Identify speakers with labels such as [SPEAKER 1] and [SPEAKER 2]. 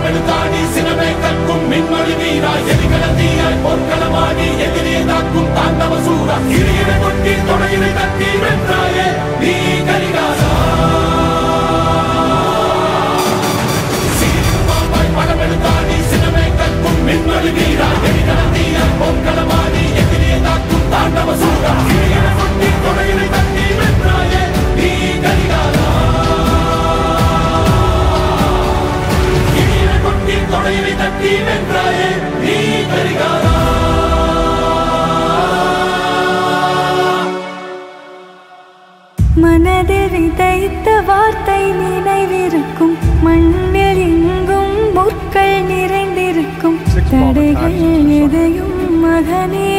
[SPEAKER 1] படமெடுத்தாடி சினமே கற்கும் மின்மொழி வீரா எரிகல தீயாய் பொற்களமாடி எதிரியை தாக்கும் தாண்டவ சூரா இறையினை கொட்டி தொடையினை தட்டி வென்றாயே நீ கரிகாலா சீர்பாய் படமெடுத்தாடி சினமே கற்கும் மின்மொழி வீரா எரிகல தீயாய் பொற்களமாடி எதிரியை தாக்கும் தாண்டவ சூரா இறையினை கொட்டி தொடையினை தட்டி வென்றாயே நீ கரிகாலா இடியினை கொட்டி தொடையினை தட்டி வென்றாயே நீ கரிகாலா
[SPEAKER 2] மனதில் விதைத்த வார்த்தை நினைவிருக்கும் மண்ணில் எங்கும் முற்கள் நிறைந்திருக்கும் தடைகள் எதையும் மகனே